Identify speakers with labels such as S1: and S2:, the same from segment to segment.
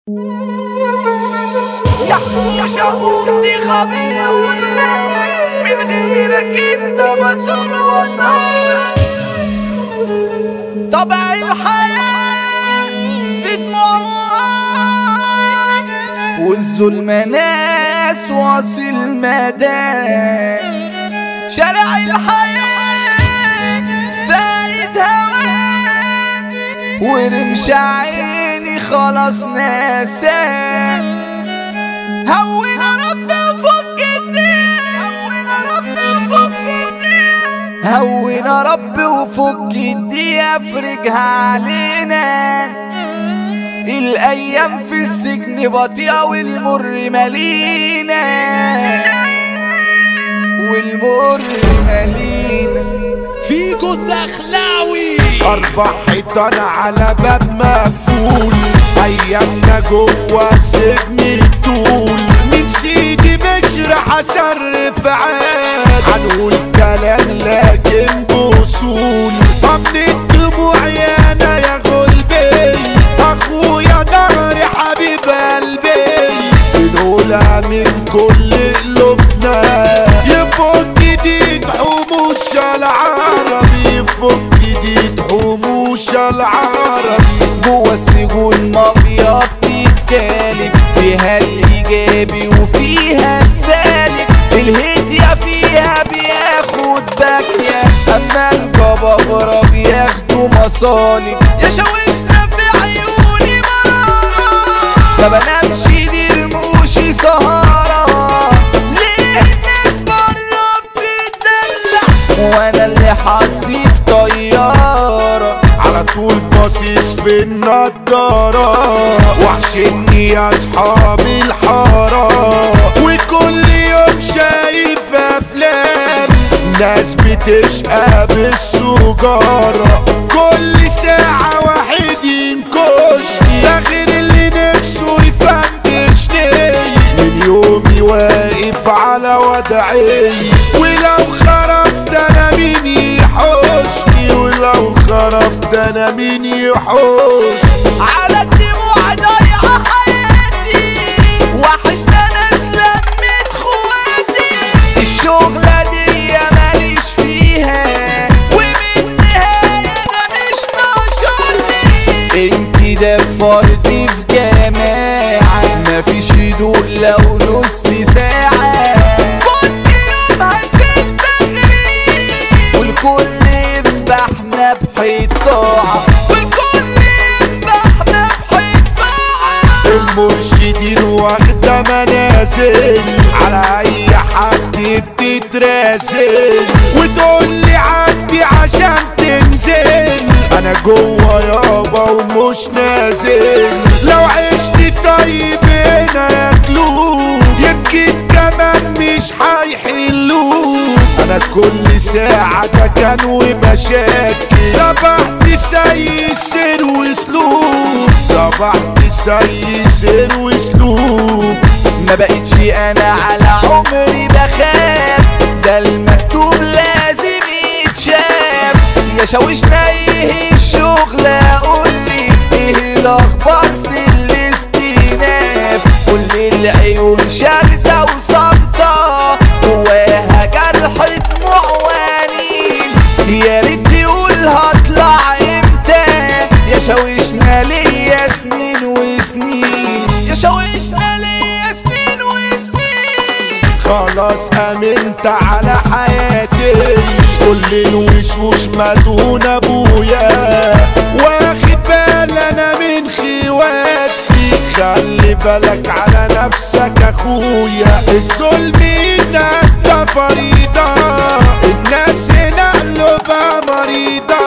S1: يا شافوني خبير من غيرك انت مسؤول والنار طبع الحياة في دموعك والظلم ناس واصل مدى شارع الحياة فايد هواك ورمش عيني خلاص ناساك هون رب وفك الدين هون رب وفك الدين افرجها علينا الايام في السجن بطيئة والمر مالينا والمر مالينا
S2: فيجو الدخلاوي
S3: أربع حيطان على باب مقفول أيامنا جوا السجن الطول من سيدي بشر حصرف عاد هنقول كلام لكن بوصول من الدموع يا أنا يا غلبي أخويا ضهري حبيب قلبي بنقولها من كل قلوبنا يفك جديد حموش العربي يفك جديد حموش العربي
S1: جوا السجون مافيا بتتكالب فيها الايجابي وفيها السالب الهدية فيها بياخد باكية اما الجبابرة بياخدوا مصالب يا شوشنا في عيوني مرارة ما بنامش دي رموشي سهرة ليه الناس بره بتدلع وانا اللي حظي في طيارة
S3: على طول باصص في النضارة وحشني يا اصحابي الحارة وكل يوم شايف افلام ناس بتشقى بالسجارة كل ساعة واحد ينكشني ده غير اللي نفسه يفندشني من يومي واقف على وضعي ولو خربت انا مين يحوشني ولو خربت انا مين يحوش
S1: على الدموع ضايعة حياتي وحشنا ناس لمت خواتي الشغلة دي ماليش فيها ومن نهاية ده مش نشرني انتي دفرتي في جماعة مفيش هدوء لو نص ساعة كل يوم هنزل تغريب والكل يذبحنا بحيط طاعة والكل يذبحنا بحيط طاعة
S3: المرشدين واخدة منازل على اي حد بتتراسل وتقول لي عدي عشان تنزل انا جوه يابا ومش نازل لو عشت طيب هنا ياكلوك يمكن كمان مش هيحلوك انا كل ساعة ده كان ومشاكل صبحت سي سير وسلوك صبحت سي سير وسلوك
S1: ما بقتش انا على عمري بخاف ده المكتوب لازم يتشاف يا شاوشنا ايه الشغل قولي ايه الاخبار في الاستئناف كل العيون شاردة وصامتة جواها جرح دموع وانين يا ريت تقول هطلع امتى يا شاوشنا ليا سنين وسنين يا شاوشنا ليا سنين وسنين
S3: خلاص امنت على حياتي كل الوشوش مدهون ابويا واخد بال انا من خواتي خلي بالك على نفسك اخويا الظلم ده فريضة الناس هنا قلوبها مريضة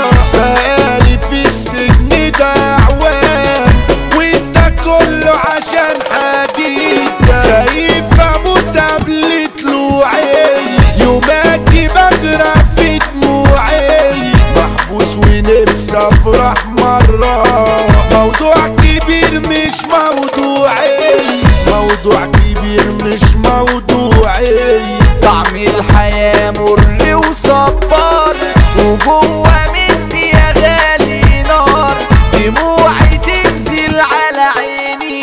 S3: بقالي في السجن ده اعوام وانت كله عشان حديدة خايف اموت قبل طلوعي يوماتي بغرق في دموعي محبوس ونفسي افرح مرة موضوع كبير مش موضوعي موضوع كبير مش موضوعي
S1: طعم الحياة مر وصبار وجوه مني يا غالي نار دموعي تنزل على عيني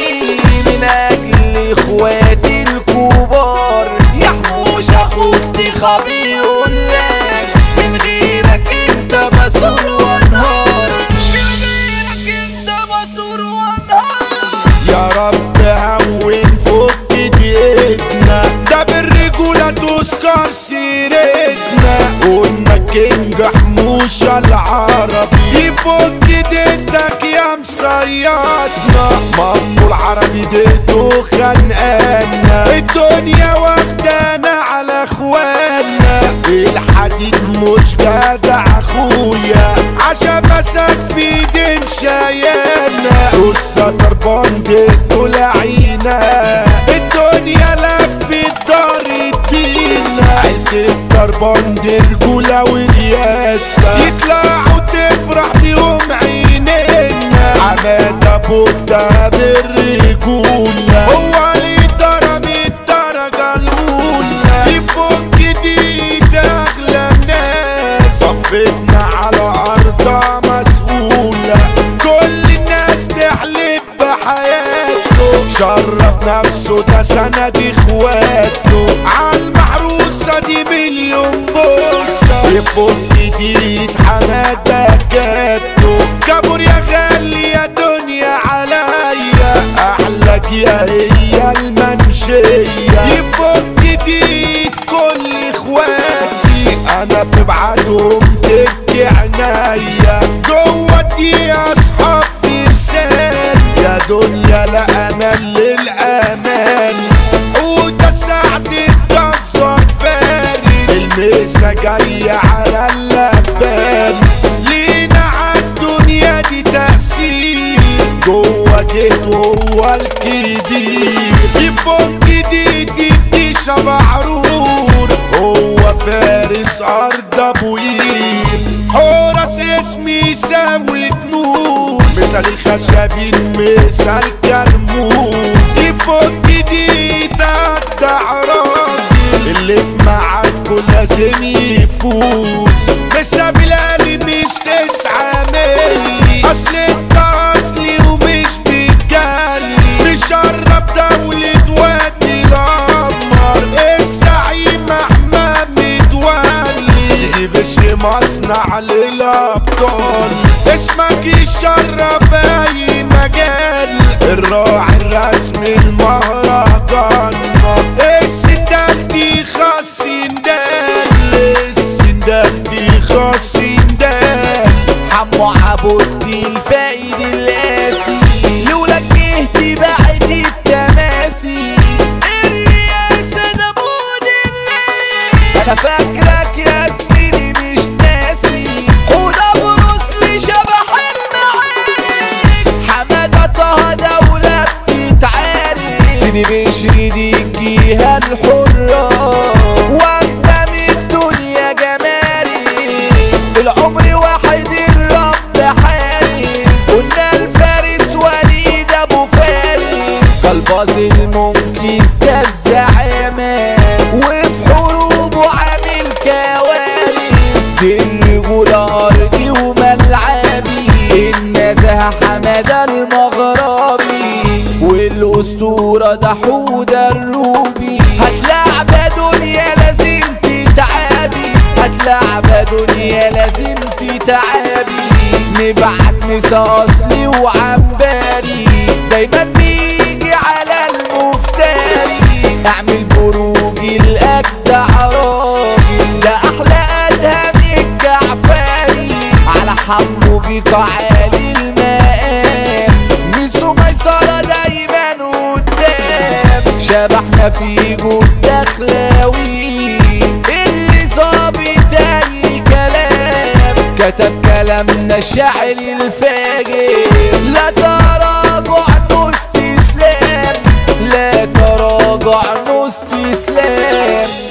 S1: اصحابي يقولك من غيرك انت بسور وانهار من غيرك انت بسور وانهار
S3: يا رب هون فك دقيقتنا ده بالرجولة تذكر سيرتنا قلنا كينج حموش العربي يفك ديتك يا مصيادنا مامو العربي ديته خانقانا الدنيا واخدانا على اخوانا الحديد مش جدع اخويا عشان مسك في دين شايانا قصة ضربان ديته لعينا الدنيا لفت دار الدينا عدة ضربان دي رجولة ورياسة يطلعوا تفرح بيهم عينينا عماد ابو ده بالرجولة هو اللي ضرب الدرجة الأولى يفك دي أغلى الناس صفتنا على أرضها مسؤولة كل الناس تحلف بحياته شرف نفسه ده سند اخواته عالمحروسة دي مليون بوسة يفك ايد حمادة جاته كبر يا غالي يا دنيا عليا احلك يا هي المنشية يفك ايد كل اخواتي انا في بعدهم تبكي عنايا جوتي اصحاب فرسان يا دنيا لا امان للامان وده سعد الجزار فارس الميسا جاية على اللبان لينا عالدنيا دي تأثير جوه جيته هو الكبير يفك دي دي دي شبعرور هو فارس ارض ابوير حورس اسمي يساوي نور مثال الخشبين مثال كرموز يفك دي تقطع راجل اللي في معاكوا لازم يفوز لسه بالقلي مش تسعة مية اصل انت اصلي ومش تتجلي مشرف دولة وادي القمر الزعيم احمد متولي سيدي بشي مصنع للابطال اسمك يشرف اي مجال الراعي الرسمي المهرجان السندال دي خاص سندال السندال دي خاص سندال
S1: حمو عبودي الفايد القاسي لولا جهتي بعد التماسي الرياسة ده بود الناس انا فاكرك يا زميلي مش ناسي خد ابو رسلي شبح المعارك حمادة طه دولة بتتعارك سيدي بشري دي الجهة الحرة واخدة من الدنيا جمالي العمر واحد الرب حارس قلنا الفارس وليد ابو فارس كالباز المنكس ده الزعامة وفي حروبه عامل كوارث دي الرجولة ارضي وملعبي النزاهة حمادة المغربي والاسطورة ده حودة الروبي هتلعب دنيا لازم تتعبي هتلعب دنيا لازم تتعبي نبعت مسا اصلي وعباري دايما بيجي على المفتري اعمل بروج الاجدع راجل ده احلى ادهم الجعفري على حمو بيك عالي المقام ميسو ميسرة دايما قدام شبحنا في جود دخلاوي اللي ظابط اي كلام كتب كلامنا الشاعر الفاجر لا تراجع نو استسلام لا تراجع نو استسلام